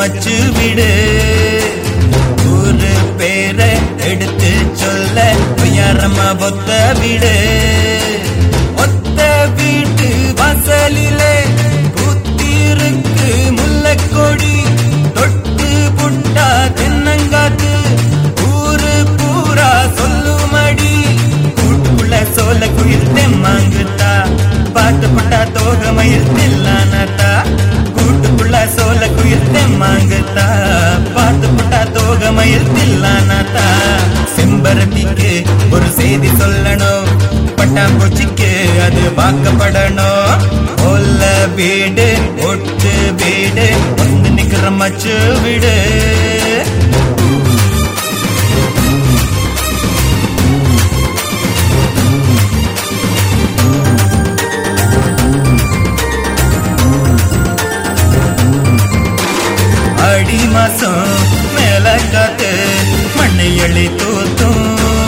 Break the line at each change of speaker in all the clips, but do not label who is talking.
மச்சு விடு ஊரு பேரை எடுத்து சொல்ல உயரமா ஒத்த விடு ஒத்த வீட்டு வாசலிலே பூத்திருக்கு முல்லைக்கொடி தொட்டு புட்டா தென்னங்காத்து ஊரு பூரா சொல்லுமடி கூட்டுக்குள்ள சோல குயில் தெம்மாங்குத்தா பாட்டு புட்டா தோகமயில் தில்லானத்தா கூட்டுக்குள்ள சோல குயில் தெம்மாங்குத்தா பாட்டு புட்டா தோகமயில் தில்லானத்தா செம்பருத்திக்கு ஒரு செய்தி சொல்லணும் பட்டாம்பூச்சிக்கு அது வாக்கப்படணும் ஒல்ல வீடு ஒட்டு வீடு வந்து நிக்கிற மச்சு விடு அடி மாசம் மேல காத்து மண்ணை எள்ளி தூத்தும்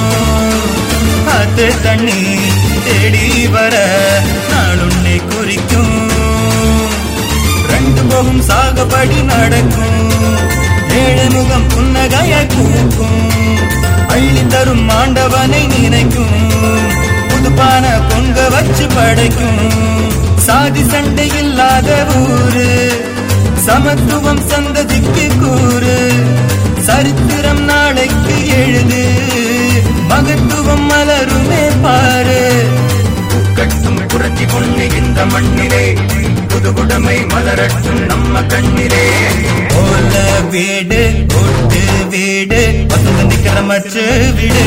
அது தண்ணி தேடி வர நாளுன்னை குறிக்கும் ரெண்டு போகும் சாகுபடி நடக்கும் ஏழு முகம் புன்னகைய கூக்கும் அள்ளி தரும் மாண்டவனை நினைக்கும் புதுப்பான பொங்க வச்சு படைக்கும் சாதி சண்டை இல்லாத ஊரு சமத்துவம் சந்ததிக்கு கூறு சரித்திரம் நாளைக்கு எழுது மகத்துவம் மலருமே பாரு கட்டும் புரட்சி பொண்ணு இந்த மண்ணிலே புதுகுடமை மலரட்டும் நம்ம கண்ணிலே ஓல வீடு ஒட்டு வீடு வசந்த நிக்கிற மச்சு வீடு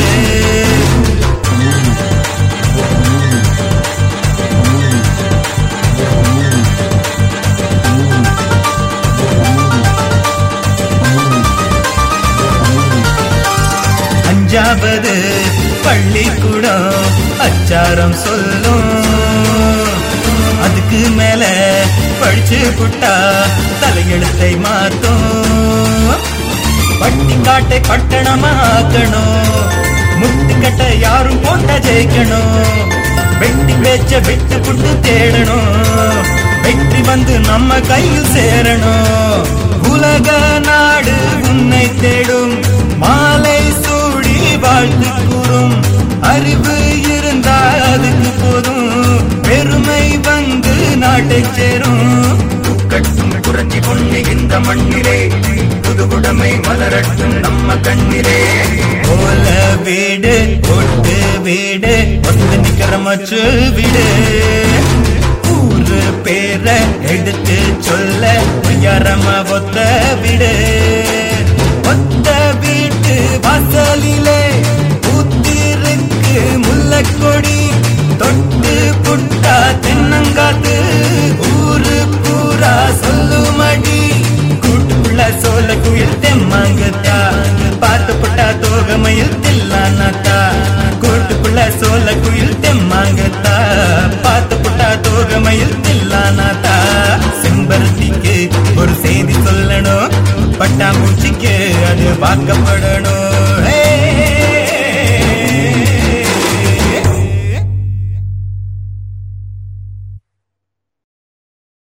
அஞ்சாவது பள்ளிக்கூடம் அச்சாரம் சொல்லும் அதுக்கு மேல படிச்சு புட்டா தலையெழுத்தை மாத்தும் பட்டி காட்டை பட்டணமா ஆக்கணும் முட்டுக்கட்டை யாரும் போட்ட ஜெயிக்கணும் வெட்டி பேச்ச விட்டு புட்டு தேடணும் வெற்றி வந்து நம்ம கையில் சேரணும் உலக நாடு உன்னை தேடும் மாலை சூடி வாழ்த்து கூறும் அறிவு இருந்தா அதுக்கு போதும் பெருமை வந்து நாட்டை சேரும் கட்டும் புரட்சி பொண்ணு இந்த மண்ணிலே புதுகுடமை மலரட்டும் நம்ம கண்ணிலே ஓல வீடு ஒட்டு வீடு வந்து நிக்கிற மச்சு வீடு ஊரு பேரை எடுத்து சொல்ல உயரமா ஒத்த